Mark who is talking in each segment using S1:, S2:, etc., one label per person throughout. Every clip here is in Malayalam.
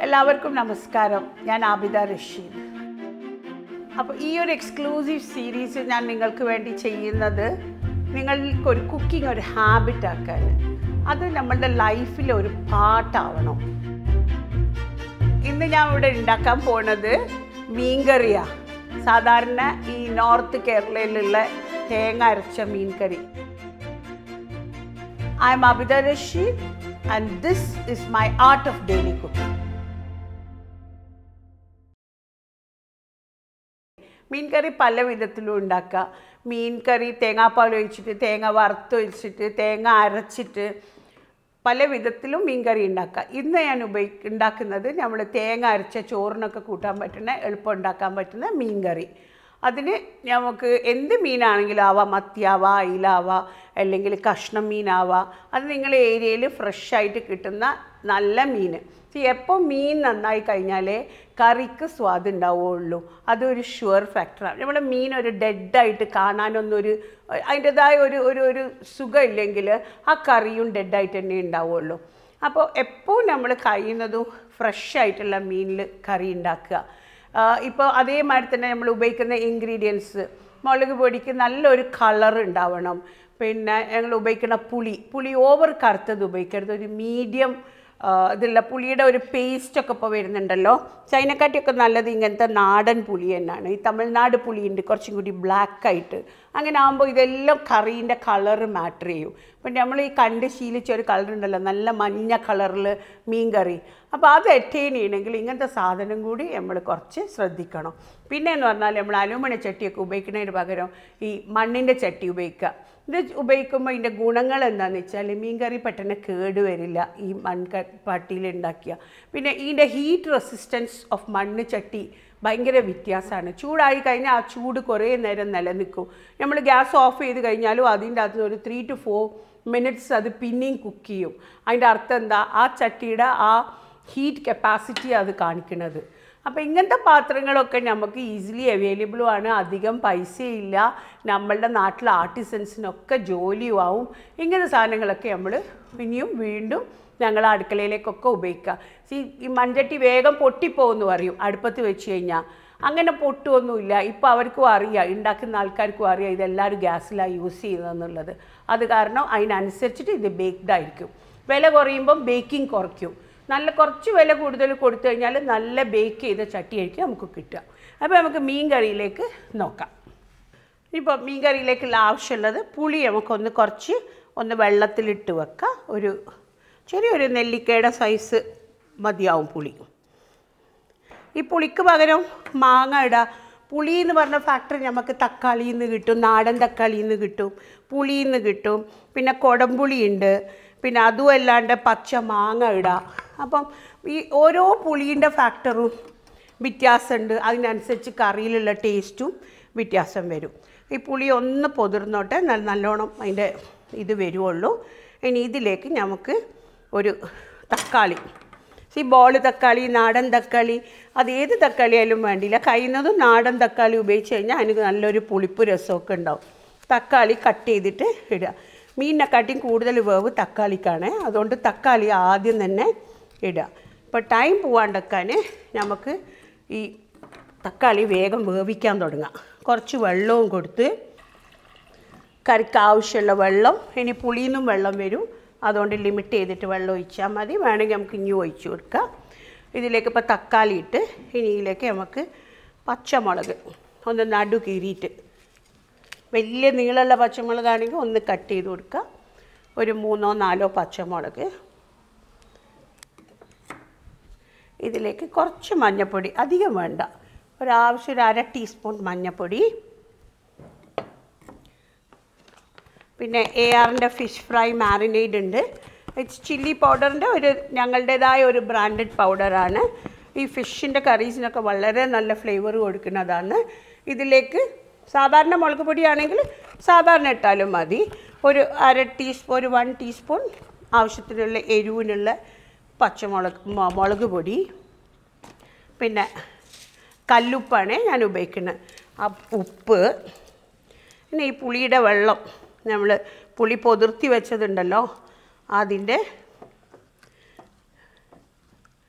S1: എല്ലാവർക്കും നമസ്കാരം ഞാൻ ആബിദ റഷീദ് അപ്പോൾ ഈ ഒരു എക്സ്ക്ലൂസീവ് സീരീസ് ഞാൻ നിങ്ങൾക്ക് വേണ്ടി ചെയ്യുന്നത് നിങ്ങൾക്ക് ഒരു കുക്കിംഗ് ഒരു ഹാബിറ്റ് ആക്കാൻ അത് നമ്മളുടെ ലൈഫിൽ ഒരു പാട്ടാവണം ഇന്ന് ഞാൻ ഇവിടെ ഉണ്ടാക്കാൻ പോണത് മീൻകറിയാണ് സാധാരണ ഈ നോർത്ത് കേരളയിലുള്ള തേങ്ങ അരച്ച മീൻകറി I am Abitha Rasheed and this is my art of daily cooking മീൻ കറി പല വിധത്തിലും ഉണ്ടാക്കുക മീൻ കറി തേങ്ങാപ്പാൽ ഒഴിച്ചിട്ട് തേങ്ങ വറുത്തൊഴിച്ചിട്ട് തേങ്ങ അരച്ചിട്ട് പല വിധത്തിലും മീൻ കറി ഉണ്ടാക്കുക ഇന്ന് ഞാൻ ഉപയോഗി ഉണ്ടാക്കുന്നത് നമ്മൾ തേങ്ങ അരച്ച ചോറിനൊക്കെ കൂട്ടാൻ പറ്റുന്ന എളുപ്പം ഉണ്ടാക്കാൻ പറ്റുന്ന മീൻ കറി അതിന് നമുക്ക് എന്ത് മീനാണെങ്കിലും ആവാം മത്തിയാവാം അയിലാവാം അല്ലെങ്കിൽ കഷ്ണം മീനാവാം അത് നിങ്ങളുടെ ഏരിയയിൽ ഫ്രഷായിട്ട് കിട്ടുന്ന നല്ല മീൻ എപ്പോൾ മീൻ നന്നായി കഴിഞ്ഞാലേ കറിക്ക് സ്വാദ് ഉണ്ടാവുകയുള്ളൂ അതൊരു ഷുവർ ഫാക്ടറാണ് നമ്മുടെ മീൻ ഒരു ഡെഡായിട്ട് കാണാനൊന്നൊരു അതിൻ്റെതായ ഒരു ഒരു ഒരു സുഖമില്ലെങ്കിൽ ആ കറിയും ഡെഡായിട്ട് തന്നെ ഉണ്ടാവുകയുള്ളൂ അപ്പോൾ എപ്പോൾ നമ്മൾ കഴിയുന്നതും ഫ്രഷ് ആയിട്ടുള്ള മീനിൽ കറി ഉണ്ടാക്കുക ഇപ്പോൾ അതേമാതിരി തന്നെ നമ്മൾ ഉപയോഗിക്കുന്ന ഇൻഗ്രീഡിയൻസ് മുളക് പൊടിക്ക് നല്ലൊരു കളർ ഉണ്ടാവണം പിന്നെ ഞങ്ങൾ ഉപയോഗിക്കുന്ന പുളി പുളി ഓവർ കറുത്തത് ഉപയോഗിക്കരുത് ഒരു മീഡിയം ഇതില്ല പുളിയുടെ ഒരു പേസ്റ്റൊക്കെ ഇപ്പോൾ വരുന്നുണ്ടല്ലോ ചൈനക്കാട്ടിയൊക്കെ നല്ലത് ഇങ്ങനത്തെ നാടൻ പുളി തന്നെയാണ് ഈ തമിഴ്നാട് പുളിയുണ്ട് കുറച്ചും കൂടി ബ്ലാക്ക് ആയിട്ട് അങ്ങനെ ആകുമ്പോൾ ഇതെല്ലാം കറീൻ്റെ കളറ് മാറ്റർ ചെയ്യും അപ്പം നമ്മൾ ഈ കണ്ട് ശീലിച്ച ഒരു കളർ ഉണ്ടല്ലോ നല്ല മഞ്ഞ കളറിൽ മീൻ കറി അപ്പോൾ അത് അറ്റൈൻ ചെയ്യണമെങ്കിൽ ഇങ്ങനത്തെ സാധനം കൂടി നമ്മൾ കുറച്ച് ശ്രദ്ധിക്കണം പിന്നെ എന്ന് പറഞ്ഞാൽ നമ്മൾ അലുമിനിയ ചട്ടിയൊക്കെ ഉപയോഗിക്കുന്നതിന് പകരം ഈ മണ്ണിൻ്റെ ചട്ടി ഉപയോഗിക്കുക ഇത് ഉപയോഗിക്കുമ്പോൾ ഇതിൻ്റെ ഗുണങ്ങൾ എന്താണെന്ന് വെച്ചാൽ മീൻ കറി പെട്ടെന്ന് കേട് വരില്ല ഈ മൺക പട്ടിയിൽ ഉണ്ടാക്കിയ പിന്നെ ഇതിൻ്റെ ഹീറ്റ് റെസിസ്റ്റൻസ് ഓഫ് മണ്ണ് ചട്ടി ഭയങ്കര വ്യത്യാസമാണ് ചൂടായി കഴിഞ്ഞാൽ ആ ചൂട് കുറേ നേരം നിലനിൽക്കും നമ്മൾ ഗ്യാസ് ഓഫ് ചെയ്ത് കഴിഞ്ഞാലും അതിൻ്റെ അകത്ത് ഒരു ത്രീ ടു ഫോർ മിനിറ്റ്സ് അത് പിന്നെയും കുക്ക് ചെയ്യും അതിൻ്റെ അർത്ഥം എന്താ ആ ചട്ടിയുടെ ആ ഹീറ്റ് കപ്പാസിറ്റി അത് കാണിക്കുന്നത് അപ്പോൾ ഇങ്ങനത്തെ പാത്രങ്ങളൊക്കെ നമുക്ക് ഈസിലി അവൈലബിളും ആണ് അധികം പൈസയില്ല നമ്മളുടെ നാട്ടിലെ ആർട്ടിസൻസിനൊക്കെ ജോലിയും ആവും ഇങ്ങനത്തെ സാധനങ്ങളൊക്കെ നമ്മൾ ഇനിയും വീണ്ടും ഞങ്ങൾ അടുക്കളയിലേക്കൊക്കെ ഉപയോഗിക്കുക സി ഈ മൺചട്ടി വേഗം പൊട്ടിപ്പോകുമെന്ന് പറയും അടുപ്പത്ത് വെച്ച് കഴിഞ്ഞാൽ അങ്ങനെ പൊട്ടുമൊന്നുമില്ല ഇപ്പോൾ അവർക്കും അറിയാം ഉണ്ടാക്കുന്ന ആൾക്കാർക്കും അറിയാം ഇതെല്ലാവരും ഗ്യാസിലാണ് യൂസ് ചെയ്യുന്നതെന്നുള്ളത് അത് കാരണം അതിനനുസരിച്ചിട്ട് ഇത് ബേക്ക്ഡ് ആയിരിക്കും വില കുറയുമ്പം ബേക്കിംഗ് കുറയ്ക്കും നല്ല കുറച്ച് വില കൂടുതൽ കൊടുത്തു കഴിഞ്ഞാൽ നല്ല ബേക്ക് ചെയ്ത ചട്ടിയായിരിക്കും നമുക്ക് കിട്ടുക അപ്പോൾ നമുക്ക് മീൻ കറിയിലേക്ക് നോക്കാം ഇപ്പോൾ മീൻ കറിയിലേക്കുള്ള ആവശ്യമുള്ളത് പുളി നമുക്കൊന്ന് കുറച്ച് ഒന്ന് വെള്ളത്തിലിട്ട് വെക്കാം ഒരു ചെറിയൊരു നെല്ലിക്കയുടെ സൈസ് മതിയാവും പുളി ഈ പുളിക്ക് പകരം മാങ്ങ ഇടുക പുളി എന്ന് പറഞ്ഞ ഫാക്ടറി നമുക്ക് തക്കാളിയിൽ നിന്ന് കിട്ടും നാടൻ തക്കാളിയിൽ നിന്ന് കിട്ടും പുളിയിൽ നിന്ന് കിട്ടും പിന്നെ കൊടംപുളി ഉണ്ട് പിന്നെ അതും അല്ലാണ്ട് പച്ച മാങ്ങ ഇടാം അപ്പം ഈ ഓരോ പുളീൻ്റെ ഫാക്ടറും വ്യത്യാസമുണ്ട് അതിനനുസരിച്ച് കറിയിലുള്ള ടേസ്റ്റും വ്യത്യാസം വരും ഈ പുളി ഒന്ന് പൊതിർന്നോട്ടെ നല്ല നല്ലോണം അതിൻ്റെ ഇത് വരുവുള്ളൂ ഇനി ഇതിലേക്ക് നമുക്ക് ഒരു തക്കാളി ഈ ബോൾ തക്കാളി നാടൻ തക്കാളി അത് ഏത് തക്കാളി ആയാലും വേണ്ടിയില്ല കഴിയുന്നതും നാടൻ തക്കാളി ഉപയോഗിച്ച് കഴിഞ്ഞാൽ അതിന് നല്ലൊരു പുളിപ്പ് രസമൊക്കെ ഉണ്ടാവും തക്കാളി കട്ട് ചെയ്തിട്ട് ഇടുക മീനിനെക്കാട്ടിയും കൂടുതൽ വേവ് തക്കാളിക്കാണ് അതുകൊണ്ട് തക്കാളി ആദ്യം തന്നെ ഇടുക ഇപ്പോൾ ടൈം പോവാണ്ടക്കാൻ നമുക്ക് ഈ തക്കാളി വേഗം വേവിക്കാൻ തുടങ്ങാം കുറച്ച് വെള്ളവും കൊടുത്ത് കറിക്ക് ആവശ്യമുള്ള വെള്ളം ഇനി പുളിയിൽ വെള്ളം വരും അതുകൊണ്ട് ലിമിറ്റ് ചെയ്തിട്ട് വെള്ളം ഒഴിച്ചാൽ മതി വേണമെങ്കിൽ നമുക്ക് ഇനി ഒഴിച്ചു കൊടുക്കാം ഇതിലേക്ക് ഇപ്പോൾ തക്കാളി ഇട്ട് ഇനി ഇതിലേക്ക് നമുക്ക് പച്ചമുളക് ഒന്ന് നടു കീറിയിട്ട് വലിയ നീളമുള്ള പച്ചമുളകാണെങ്കിൽ ഒന്ന് കട്ട് ചെയ്ത് കൊടുക്കുക ഒരു മൂന്നോ നാലോ പച്ചമുളക് ഇതിലേക്ക് കുറച്ച് മഞ്ഞൾപ്പൊടി അധികം വേണ്ട ഒരാവശ്യം ഒരു അര ടീസ്പൂൺ മഞ്ഞൾപ്പൊടി പിന്നെ എ ആറിൻ്റെ ഫിഷ് ഫ്രൈ മാരിനേഡ് ഉണ്ട് ഇറ്റ്സ് ചില്ലി പൗഡറിൻ്റെ ഒരു ഞങ്ങളുടേതായ ഒരു ബ്രാൻഡഡ് പൗഡറാണ് ഈ ഫിഷിൻ്റെ കറീസിനൊക്കെ വളരെ നല്ല ഫ്ലേവർ കൊടുക്കുന്നതാണ് ഇതിലേക്ക് സാധാരണ മുളക് പൊടിയാണെങ്കിൽ സാധാരണ ഇട്ടാലും മതി ഒരു അര ടീസ്പൂൺ ഒരു വൺ ടീസ്പൂൺ ആവശ്യത്തിനുള്ള എരിവിനുള്ള പച്ചമുളക് മു- മുളക് പൊടി പിന്നെ കല്ലുപ്പാണ് ഞാൻ ഉപയോഗിക്കുന്നത് ആ ഉപ്പ് പിന്നെ ഈ പുളിയുടെ വെള്ളം നമ്മൾ പുളി പൊതിർത്തി വെച്ചതുണ്ടല്ലോ അതിൻ്റെ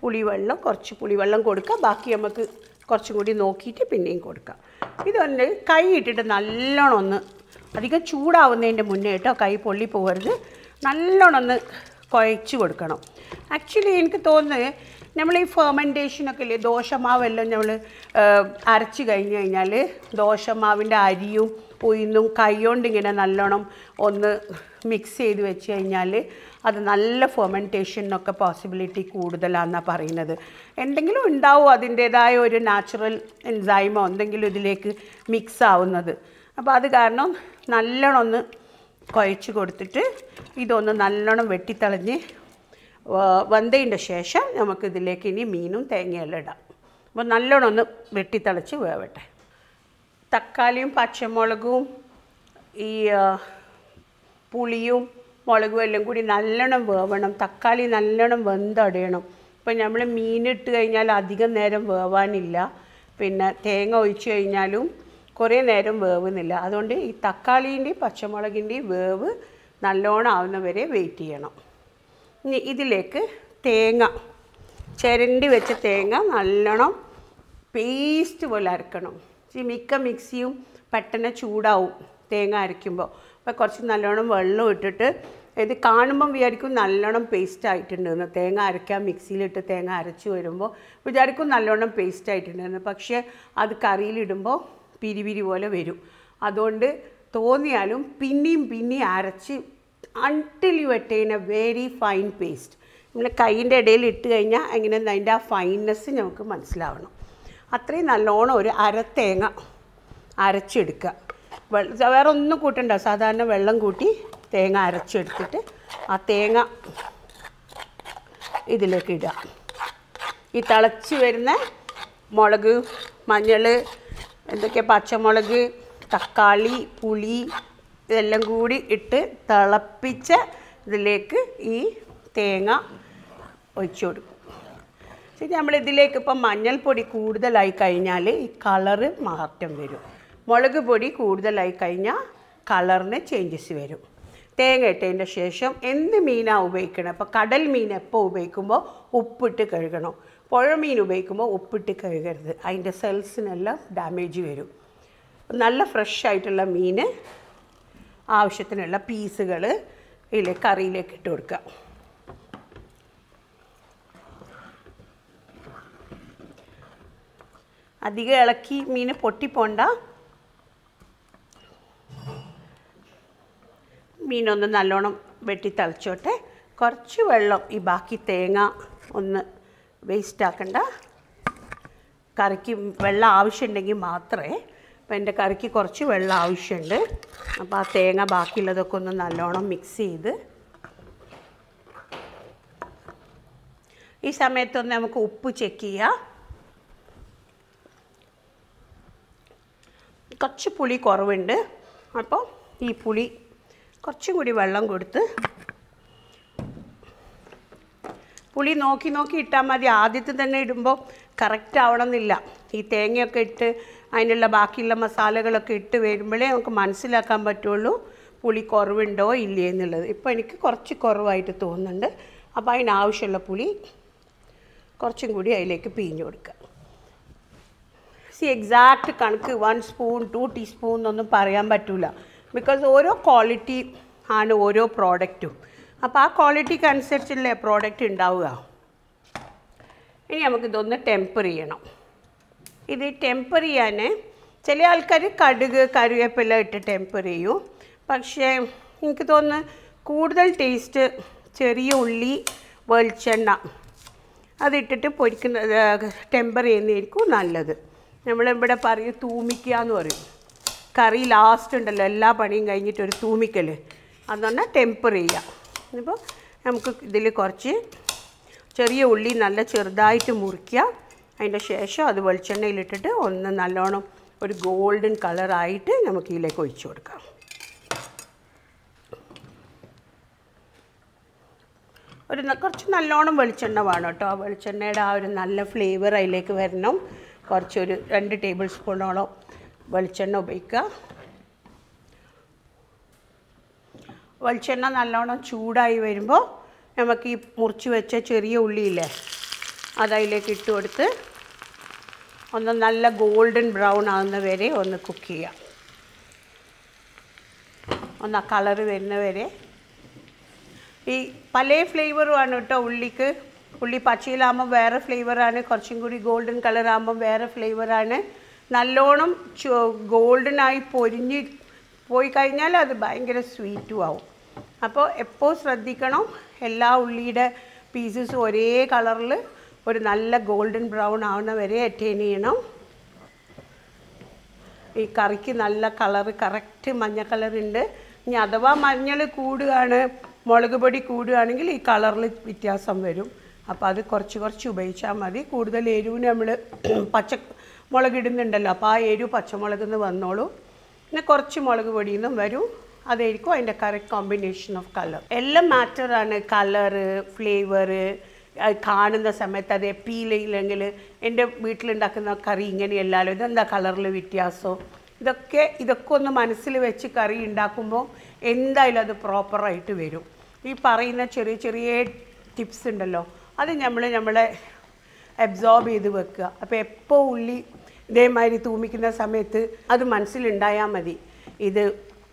S1: പുളിവെള്ളം കുറച്ച് പുളിവെള്ളം കൊടുക്കുക ബാക്കി നമുക്ക് കുറച്ചും കൂടി നോക്കിയിട്ട് പിന്നെയും കൊടുക്കാം ഇതൊന്ന് കൈ ഇട്ടിട്ട് നല്ലോണം ഒന്ന് അധികം ചൂടാവുന്നതിൻ്റെ മുന്നേ കേട്ടോ കൈ പൊള്ളി പോകരുത് നല്ലോണം ഒന്ന് കുഴച്ച് കൊടുക്കണം ആക്ച്വലി എനിക്ക് തോന്നുന്നത് നമ്മൾ ഈ ഫെർമെൻറ്റേഷനൊക്കെ ഇല്ലേ ദോശമാവെല്ലാം നമ്മൾ അരച്ച് കഴിഞ്ഞ് കഴിഞ്ഞാൽ ദോശമാവിൻ്റെ അരിയും ഉഴുന്നും കൈകൊണ്ട് ഇങ്ങനെ നല്ലോണം ഒന്ന് മിക്സ് ചെയ്ത് വെച്ച് കഴിഞ്ഞാൽ അത് നല്ല ഫെർമെൻറ്റേഷനൊക്കെ പോസിബിലിറ്റി കൂടുതലാണെന്നാണ് പറയുന്നത് എന്തെങ്കിലും ഉണ്ടാവും അതിൻ്റേതായ ഒരു നാച്ചുറൽ എൻസൈമോ എന്തെങ്കിലും ഇതിലേക്ക് മിക്സ് ആവുന്നത് അപ്പോൾ അത് കാരണം നല്ലോണം ഒന്ന് കുഴച്ച് കൊടുത്തിട്ട് ഇതൊന്ന് നല്ലോണം വെട്ടിത്തളഞ്ഞ് വ- വെന്തതിൻ്റെ ശേഷം നമുക്ക് ഇതിലേക്ക് ഇനി മീനും തേങ്ങയെല്ലാം ഇടാം അപ്പോൾ നല്ലോണം ഒന്ന് വെട്ടിത്തളച്ച് വേവട്ടെ തക്കാളിയും പച്ചമുളകും ഈ ആ, പുളിയും മുളകും എല്ലാം കൂടി നല്ലോണം വേവണം തക്കാളി നല്ലോണം വെന്തടയണം ഇപ്പം നമ്മൾ മീനിട്ട് കഴിഞ്ഞാൽ അധികം നേരം വേവാനില്ല പിന്നെ തേങ്ങ ഒഴിച്ച് കഴിഞ്ഞാലും കുറേ നേരം വേവുന്നില്ല അതുകൊണ്ട് ഈ തക്കാളീൻ്റെയും പച്ചമുളകിൻ്റെയും വേവ് നല്ലോണം ആവുന്നവരെ വെയിറ്റ് ചെയ്യണം ഇനി ഇതിലേക്ക് തേങ്ങ ചിരണ്ടി വെച്ച തേങ്ങ നല്ലോണം പേസ്റ്റ് പോലെ അരക്കണം ഈ മിക്ക മിക്സിയും പെട്ടെന്ന് ചൂടാവും തേങ്ങ അരയ്ക്കുമ്പോൾ അപ്പോൾ കുറച്ച് നല്ലോണം വെള്ളം ഇട്ടിട്ട് ഇത് കാണുമ്പം വിചാരിക്കും നല്ലോണം പേസ്റ്റ് ആയിട്ടുണ്ടെന്ന് തേങ്ങ അരയ്ക്കാൻ മിക്സിയിലിട്ട് തേങ്ങ അരച്ച് വരുമ്പോൾ വിചാരിക്കും നല്ലോണം പേസ്റ്റ് ആയിട്ടുണ്ടെന്ന് പക്ഷേ അത് കറിയിലിടുമ്പോൾ പിരിപിരി പോലെ വരും അതുകൊണ്ട് തോന്നിയാലും പിന്നെയും പിന്നെയും അരച്ച് until you attain a very fine paste നമ്മൾ കൈയിൻ്റെ ഇടയിൽ ഇട്ട് കഴിഞ്ഞാൽ എങ്ങനെ അതിൻ്റെ ആ ഫൈൻനെസ് നമുക്ക് മനസ്സിലാവണം അത്രയും നല്ലോണം ഒരു അര തേങ്ങ അരച്ചെടുക്കുക വെള്ള വേറെ ഒന്നും കൂട്ടണ്ട സാധാരണ വെള്ളം കൂട്ടി തേങ്ങ അരച്ചെടുത്തിട്ട് ആ തേങ്ങ ഇതിലേക്ക് ഇടുക ഈ തിളച്ച് വരുന്ന മുളക് മഞ്ഞൾ എന്തൊക്കെ പച്ചമുളക് തക്കാളി പുളി ഇതെല്ലാം കൂടി ഇട്ട് തിളപ്പിച്ച ഇതിലേക്ക് ഈ തേങ്ങ ഒഴിച്ചു കൊടുക്കും ശരി നമ്മൾ ഇതിലേക്ക് ഇപ്പം മഞ്ഞൾപ്പൊടി കൂടുതലായി കഴിഞ്ഞാൽ ഈ കളറ് മാറ്റം വരും മുളക് പൊടി കൂടുതലായി കഴിഞ്ഞാൽ കളറിന് ചേഞ്ചസ് വരും തേങ്ങ ഇട്ടതിൻ്റെ ശേഷം എന്ത് മീനാണ് ഉപയോഗിക്കണം ഇപ്പോൾ കടൽ മീൻ എപ്പോൾ ഉപയോഗിക്കുമ്പോൾ ഉപ്പിട്ട് കഴുകണം പുഴ മീൻ ഉപയോഗിക്കുമ്പോൾ ഉപ്പിട്ട് കഴുകരുത് അതിൻ്റെ സെൽസിനെല്ലാം ഡാമേജ് വരും നല്ല ഫ്രഷ് ആയിട്ടുള്ള മീൻ ആവശ്യത്തിനുള്ള പീസുകൾ ഇതിലെ കറിയിലേക്ക് ഇട്ട് കൊടുക്കുക അധികം ഇളക്കി മീൻ പൊട്ടിപ്പോണ്ട മീനൊന്ന് നല്ലോണം വെട്ടി തളിച്ചോട്ടെ കുറച്ച് വെള്ളം ഈ ബാക്കി തേങ്ങ ഒന്ന് വേസ്റ്റ് ആക്കണ്ട കറിക്ക് വെള്ളം ആവശ്യമുണ്ടെങ്കിൽ മാത്രമേ അപ്പോൾ എൻ്റെ കറിക്ക് കുറച്ച് വെള്ളം ആവശ്യമുണ്ട് അപ്പോൾ ആ തേങ്ങ ബാക്കിയുള്ളതൊക്കെ ഒന്ന് നല്ലോണം മിക്സ് ചെയ്ത് ഈ സമയത്തൊന്ന് നമുക്ക് ഉപ്പ് ചെക്ക് ചെയ്യാം കുറച്ച് പുളി കുറവുണ്ട് അപ്പോൾ ഈ പുളി കുറച്ചും കൂടി വെള്ളം കൊടുത്ത് പുളി നോക്കി നോക്കി ഇട്ടാൽ മതി ആദ്യത്തെ തന്നെ ഇടുമ്പോൾ കറക്റ്റ് ആവണമെന്നില്ല ഈ തേങ്ങയൊക്കെ ഇട്ട് അതിനുള്ള ബാക്കിയുള്ള മസാലകളൊക്കെ ഇട്ട് വരുമ്പോഴേ നമുക്ക് മനസ്സിലാക്കാൻ പറ്റുള്ളൂ പുളി കുറവുണ്ടോ ഇല്ലേ എന്നുള്ളത് ഇപ്പോൾ എനിക്ക് കുറച്ച് കുറവായിട്ട് തോന്നുന്നുണ്ട് അപ്പോൾ അതിനാവശ്യമുള്ള പുളി കുറച്ചും കൂടി അതിലേക്ക് പിഴിഞ്ഞു കൊടുക്കുക സി എക്സാക്റ്റ് കണക്ക് വൺ സ്പൂൺ ടു ടീസ്പൂൺ എന്നൊന്നും പറയാൻ പറ്റില്ല ബിക്കോസ് ഓരോ ക്വാളിറ്റി ആണ് ഓരോ പ്രോഡക്റ്റും അപ്പോൾ ആ ക്വാളിറ്റിക്ക് അനുസരിച്ചല്ലേ പ്രോഡക്റ്റ് ഉണ്ടാവുക ഇനി നമുക്കിതൊന്ന് ടെമ്പർ ചെയ്യണം ഇത് ടെമ്പർ ചെയ്യാൻ ചില ആൾക്കാർ കടുക് കറിവേപ്പില ഇട്ട് ടെമ്പർ ചെയ്യും പക്ഷേ എനിക്ക് തോന്നുന്നു കൂടുതൽ ടേസ്റ്റ് ചെറിയ ഉള്ളി വെളിച്ചെണ്ണ അതിട്ടിട്ട് പൊരിക്കുന്ന ടെമ്പർ ചെയ്യുന്നതായിരിക്കും നല്ലത് നമ്മളിവിടെ പറയും തൂമിക്കുക എന്ന് പറയും കറി ലാസ്റ്റ് ഉണ്ടല്ലോ എല്ലാ പണിയും കഴിഞ്ഞിട്ട് ഒരു തൂമിക്കൽ അതെന്ന് പറഞ്ഞാൽ ടെമ്പർ ചെയ്യുക ഇപ്പോൾ നമുക്ക് ഇതിൽ കുറച്ച് ചെറിയ ഉള്ളി നല്ല ചെറുതായിട്ട് മുറിക്കുക അതിൻ്റെ ശേഷം അത് വെളിച്ചെണ്ണയിലിട്ടിട്ട് ഒന്ന് നല്ലോണം ഒരു ഗോൾഡൻ കളറായിട്ട് നമുക്ക് ഇതിലേക്ക് ഒഴിച്ചു കൊടുക്കാം ഒരു ന- കുറച്ച് നല്ലോണം വെളിച്ചെണ്ണ വേണം കേട്ടോ ആ വെളിച്ചെണ്ണയുടെ ആ ഒരു നല്ല ഫ്ലേവർ അതിലേക്ക് വരണം കുറച്ചൊരു രണ്ട് ടേബിൾ സ്പൂണോളം വെളിച്ചെണ്ണ ഉപയോഗിക്കുക വെളിച്ചെണ്ണ നല്ലോണം ചൂടായി വരുമ്പോൾ നമുക്ക് ഈ മുറിച്ച് വെച്ച ചെറിയ ഉള്ളിയില്ലേ അത് അതിലേക്ക് ഇട്ട് കൊടുത്ത് ഒന്ന് നല്ല ഗോൾഡൻ ബ്രൗൺ ആകുന്ന വരെ ഒന്ന് കുക്ക് ചെയ്യാം ഒന്ന് ആ കളറ് വരുന്ന വരെ ഈ പല ഫ്ലേവറുമാണ് കേട്ടോ ഉള്ളിക്ക് ഉള്ളി പച്ചയിലാകുമ്പോൾ വേറെ ഫ്ലേവറാണ് കുറച്ചും കൂടി ഗോൾഡൻ കളറാകുമ്പോൾ വേറെ ഫ്ലേവറാണ് നല്ലോണം ഗോൾഡനായി പൊരിഞ്ഞ് പോയി കഴിഞ്ഞാൽ അത് ഭയങ്കര സ്വീറ്റും ആവും അപ്പോൾ എപ്പോൾ ശ്രദ്ധിക്കണം എല്ലാ ഉള്ളിയുടെ പീസസും ഒരേ കളറിൽ ഒരു നല്ല ഗോൾഡൻ ബ്രൗൺ ആവുന്ന വരെ അറ്റൈൻ ചെയ്യണം ഈ കറിക്ക് നല്ല കളറ് കറക്റ്റ് മഞ്ഞ കളറുണ്ട് ഇനി അഥവാ മഞ്ഞൾ കൂടുകയാണ് മുളക് പൊടി കൂടുകയാണെങ്കിൽ ഈ കളറിൽ വ്യത്യാസം വരും അപ്പോൾ അത് കുറച്ച് കുറച്ച് ഉപയോഗിച്ചാൽ മതി കൂടുതൽ എരിവിന് നമ്മൾ പച്ച മുളക് ഇടുന്നുണ്ടല്ലോ അപ്പോൾ ആ എരിവ് പച്ചമുളകിൽ നിന്ന് വന്നോളൂ പിന്നെ കുറച്ച് മുളക് പൊടിയിൽ നിന്നും വരും അതായിരിക്കും അതിൻ്റെ കറക്റ്റ് കോമ്പിനേഷൻ ഓഫ് കളർ എല്ലാം മാറ്ററാണ് കളറ് ഫ്ലേവറ് കാണുന്ന സമയത്ത് അത് എപ്പിയില്ലെങ്കിൽ എൻ്റെ വീട്ടിലുണ്ടാക്കുന്ന കറി ഇങ്ങനെയല്ലല്ലോ ഇതെന്താ കളറിൽ വ്യത്യാസം ഇതൊക്കെ ഇതൊക്കെ ഒന്ന് മനസ്സിൽ വെച്ച് കറി ഉണ്ടാക്കുമ്പോൾ എന്തായാലും അത് പ്രോപ്പറായിട്ട് വരും ഈ പറയുന്ന ചെറിയ ചെറിയ ടിപ്സ് ഉണ്ടല്ലോ അത് നമ്മൾ നമ്മളെ അബ്സോർബ് ചെയ്ത് വെക്കുക അപ്പോൾ എപ്പോൾ ഉള്ളി ഇതേമാതിരി തൂമിക്കുന്ന സമയത്ത് അത് മനസ്സിലുണ്ടായാൽ മതി ഇത്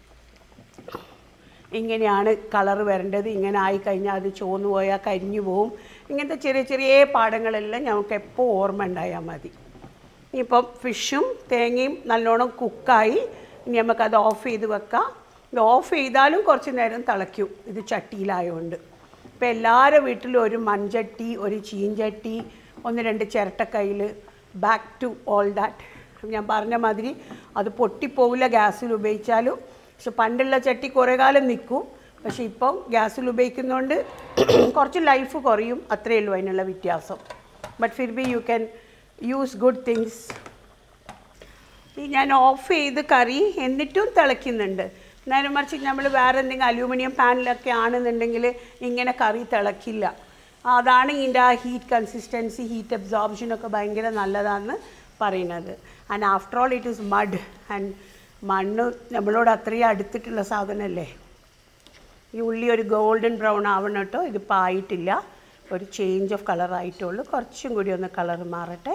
S1: ഇങ്ങനെയാണ് കളർ വരേണ്ടത് ഇങ്ങനെ ആയി കഴിഞ്ഞാൽ അത് ചോന്നു പോയാൽ കരിഞ്ഞു പോവും ഇങ്ങനത്തെ ചെറിയ ചെറിയ പാഠങ്ങളെല്ലാം ഞങ്ങൾക്ക് എപ്പോൾ ഓർമ്മ ഉണ്ടായാൽ മതി ഇപ്പം ഫിഷും തേങ്ങയും നല്ലോണം കുക്കായി ഇനി നമുക്കത് ഓഫ് ചെയ്ത് വെക്കാം ഇത് ഓഫ് ചെയ്താലും കുറച്ച് നേരം തിളയ്ക്കും ഇത് ചട്ടിയിലായതുകൊണ്ട് ഇപ്പം എല്ലാവരുടെ വീട്ടിലും ഒരു മൺചട്ടി ഒരു ചീഞ്ചട്ടി ഒന്ന് രണ്ട് ചിരട്ടക്കൈയിൽ ബാക്ക് ടു ഓൾ ദാറ്റ് ഞാൻ പറഞ്ഞ മാതിരി അത് പൊട്ടിപ്പോവില്ല ഗ്യാസിൽ ഉപയോഗിച്ചാലും പക്ഷെ പണ്ടുള്ള ചട്ടി കുറേ കാലം നിൽക്കും പക്ഷെ ഇപ്പം ഗ്യാസിൽ ഉപയോഗിക്കുന്നതുകൊണ്ട് കുറച്ച് ലൈഫ് കുറയും അത്രയേ ഉള്ളൂ അതിനുള്ള വ്യത്യാസം ബട്ട് ഫിർ ബി you can use good things ഈ ഞാൻ ഓഫ് ചെയ്ത് കറി എന്നിട്ടും തിളയ്ക്കുന്നുണ്ട് നേരെ മറിച്ച് നമ്മൾ വേറെ എന്തെങ്കിലും അലൂമിനിയം പാനിലൊക്കെ ആണെന്നുണ്ടെങ്കിൽ ഇങ്ങനെ കറി തിളക്കില്ല അതാണ് ഇതിൻ്റെ ആ ഹീറ്റ് കൺസിസ്റ്റൻസി ഹീറ്റ് അബ്സോർപ്ഷനൊക്കെ ഭയങ്കര നല്ലതാണെന്ന് പറയുന്നത് and after all it is mud and മണ്ണ് നമ്മളോട് അത്രയും അടുത്തിട്ടുള്ള സാധനമല്ലേ ഈ ഉള്ളി ഒരു ഗോൾഡൻ ബ്രൗൺ ആവണം കേട്ടോ ഇതിപ്പോൾ ആയിട്ടില്ല ഒരു ചേഞ്ച് ഓഫ് കളർ ആയിട്ടുള്ളൂ കുറച്ചും കൂടി ഒന്ന് കളർ മാറട്ടെ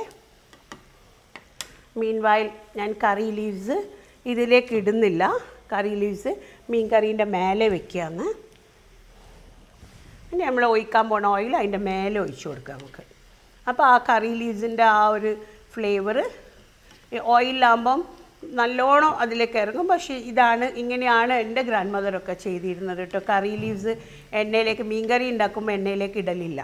S1: മീൻ വായിൽ ഞാൻ കറി ലീവ്സ് ഇതിലേക്ക് ഇടുന്നില്ല കറി ലീവ്സ് മീൻ കറീൻ്റെ മേലെ വെക്കുകയാണ് പിന്നെ നമ്മൾ ഒഴിക്കാൻ പോണ ഓയിൽ അതിൻ്റെ മേലെ ഒഴിച്ചു കൊടുക്കുക നമുക്ക് അപ്പോൾ ആ കറി ലീവ്സിൻ്റെ ആ ഒരു ഫ്ലേവർ ഓയിലാകുമ്പം നല്ലോണം അതിലേക്ക് ഇറങ്ങും പക്ഷേ ഇതാണ് ഇങ്ങനെയാണ് എൻ്റെ ഗ്രാൻഡ് മദറൊക്കെ ചെയ്തിരുന്നത് കേട്ടോ കറി ലീവ്സ് എണ്ണയിലേക്ക് മീൻ കറി ഉണ്ടാക്കുമ്പോൾ എണ്ണയിലേക്ക് ഇടലില്ല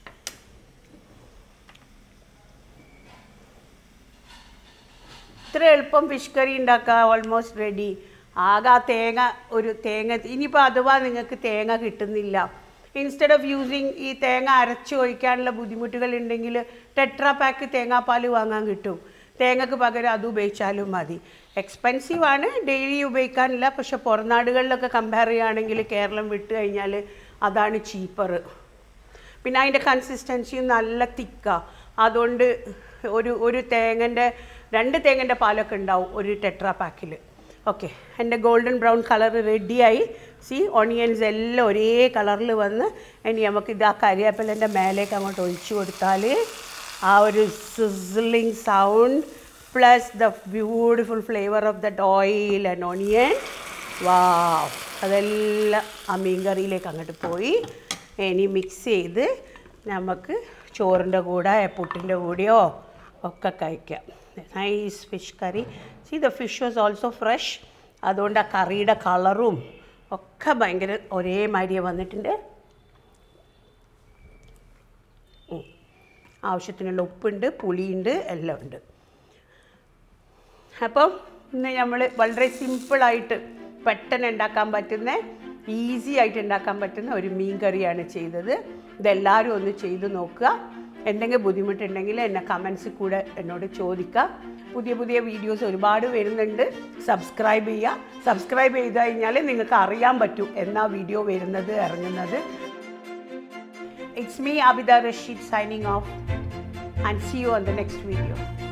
S1: ഇത്ര എളുപ്പം ഫിഷ് കറി ഉണ്ടാക്കുക ഓൾമോസ്റ്റ് റെഡി ആകെ ആ തേങ്ങ ഒരു തേങ്ങ ഇനിയിപ്പോൾ അഥവാ നിങ്ങൾക്ക് തേങ്ങ കിട്ടുന്നില്ല ഇൻസ്റ്റെഡ് ഓഫ് യൂസിങ് ഈ തേങ്ങ അരച്ച് ഒഴിക്കാനുള്ള ബുദ്ധിമുട്ടുകൾ ഉണ്ടെങ്കിൽ ടെട്രാ പാക്ക് തേങ്ങാപ്പാൽ വാങ്ങാൻ കിട്ടും തേങ്ങക്ക് പകരം അത് ഉപയോഗിച്ചാലും മതി എക്സ്പെൻസീവ് ആണ് ഡെയിലി ഉപയോഗിക്കാനില്ല പക്ഷെ പുറനാടുകളിലൊക്കെ കമ്പയർ ചെയ്യുകയാണെങ്കിൽ കേരളം വിട്ട് കഴിഞ്ഞാൽ അതാണ് ചീപ്പർ പിന്നെ അതിൻ്റെ കൺസിസ്റ്റൻസിയും നല്ല തിക്കാണ് അതുകൊണ്ട് ഒരു ഒരു തേങ്ങൻ്റെ രണ്ട് തേങ്ങൻ്റെ പാലൊക്കെ ഉണ്ടാവും ഒരു ടെട്രാ പാക്കിൽ ഓക്കെ എൻ്റെ ഗോൾഡൻ ബ്രൗൺ കളർ റെഡിയായി സി ഓണിയൻസ് എല്ലാം ഒരേ കളറിൽ വന്ന് ഇനി നമുക്ക് ഇത് ആ കരിവേപ്പിലൻ്റെ മേലേക്ക് അങ്ങോട്ട് ഒഴിച്ചു കൊടുത്താൽ ആ ഒരു sizzling sound plus the beautiful flavour of that oil and onion wow അതെല്ലാം ആ മീൻ കറിയിലേക്ക് അങ്ങോട്ട് പോയി ഇനി മിക്സ് ചെയ്ത് നമുക്ക് ചോറിൻ്റെ കൂടെ പുട്ടിൻ്റെ കൂടെയോ ഒക്കെ കഴിക്കാം nice fish curry see the fish was also fresh അതുകൊണ്ട് ആ കറിയുടെ കളറും ഒക്കെ ഭയങ്കര ഒരേമാതിരി വന്നിട്ടുണ്ട് ഉം. ആവശ്യത്തിനുള്ള ഉപ്പുണ്ട് പുളിയുണ്ട് എല്ലാം ഉണ്ട് അപ്പം ഇന്ന് നമ്മൾ വളരെ സിമ്പിളായിട്ട് പെട്ടെന്ന് ഉണ്ടാക്കാൻ പറ്റുന്ന ഈസി ആയിട്ട് ഉണ്ടാക്കാൻ പറ്റുന്ന ഒരു മീൻ കറിയാണ് ചെയ്തത് ഇതെല്ലാവരും ഒന്ന് ചെയ്ത് നോക്കുക എന്തെങ്കിലും ബുദ്ധിമുട്ടുണ്ടെങ്കിൽ എന്നെ കമൻസിൽ കൂടെ എന്നോട് ചോദിക്കുക പുതിയ പുതിയ വീഡിയോസ് ഒരുപാട് വരുന്നുണ്ട് സബ്സ്ക്രൈബ് ചെയ്യുക സബ്സ്ക്രൈബ് ചെയ്ത് കഴിഞ്ഞാൽ നിങ്ങൾക്ക് അറിയാൻ പറ്റും എന്നാ വീഡിയോ വരുന്നത് ഇറങ്ങുന്നത് it's me Abitha Rasheed signing off and see you on the next video